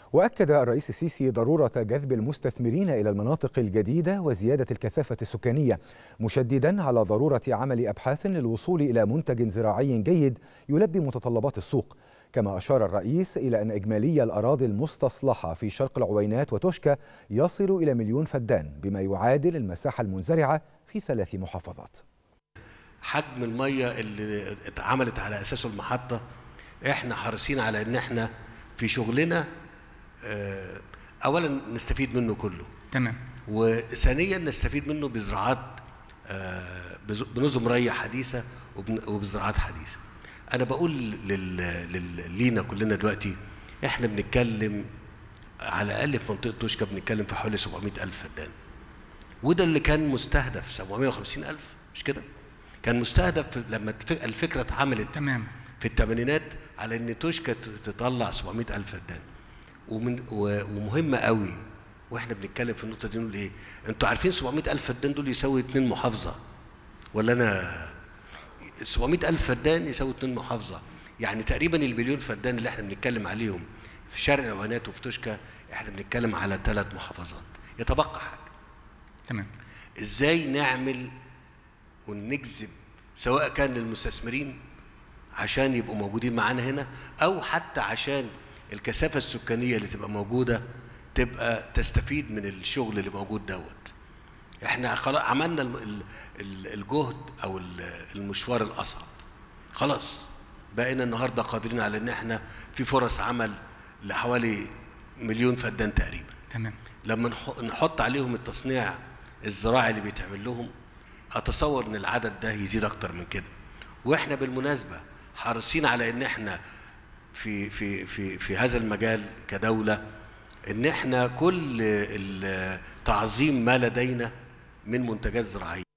وأكد الرئيس السيسي ضرورة جذب المستثمرين إلى المناطق الجديدة وزيادة الكثافة السكانية مشددا على ضرورة عمل أبحاث للوصول إلى منتج زراعي جيد يلبي متطلبات السوق كما أشار الرئيس إلى أن إجمالي الأراضي المستصلحة في شرق العوينات وتوشكا يصل إلى مليون فدان بما يعادل المساحة المنزرعة في ثلاث محافظات حجم المية اللي اتعملت على أساسه المحطة احنا حريصين على ان احنا في شغلنا اه اولا نستفيد منه كله تمام وثانيا نستفيد منه بزراعات اه بنظم ري حديثه وبزراعات حديثه انا بقول لل... لل... لينا كلنا دلوقتي احنا بنتكلم على الاقل في منطقه توشكا بنتكلم في حوالي 700 الف فدان وده اللي كان مستهدف 750 الف مش كده كان مستهدف لما الفكره اتعملت تمام في الثمانينات على ان توشكا تطلع 700 الف فدان ومن ومهمه قوي واحنا بنتكلم في النقطه دي نقول ايه انتوا عارفين 700 الف فدان دول يساوي اتنين محافظه ولا انا 700 الف فدان يساوي اتنين محافظه يعني تقريبا المليون فدان اللي احنا بنتكلم عليهم في شرق العوانات وفي توشكا احنا بنتكلم على ثلاث محافظات يتبقى حاجه تمام ازاي نعمل ونجذب سواء كان للمستثمرين عشان يبقوا موجودين معانا هنا او حتى عشان الكثافه السكانيه اللي تبقى موجوده تبقى تستفيد من الشغل اللي موجود دوت احنا خلاص عملنا الجهد او المشوار الاصعب خلاص بقينا النهارده قادرين على ان احنا في فرص عمل لحوالي مليون فدان تقريبا تمام لما نحط عليهم التصنيع الزراعي اللي بيتعمل لهم اتصور ان العدد ده يزيد اكتر من كده واحنا بالمناسبه حريصين على ان احنا في في في في هذا المجال كدوله ان احنا كل تعظيم ما لدينا من منتجات زراعيه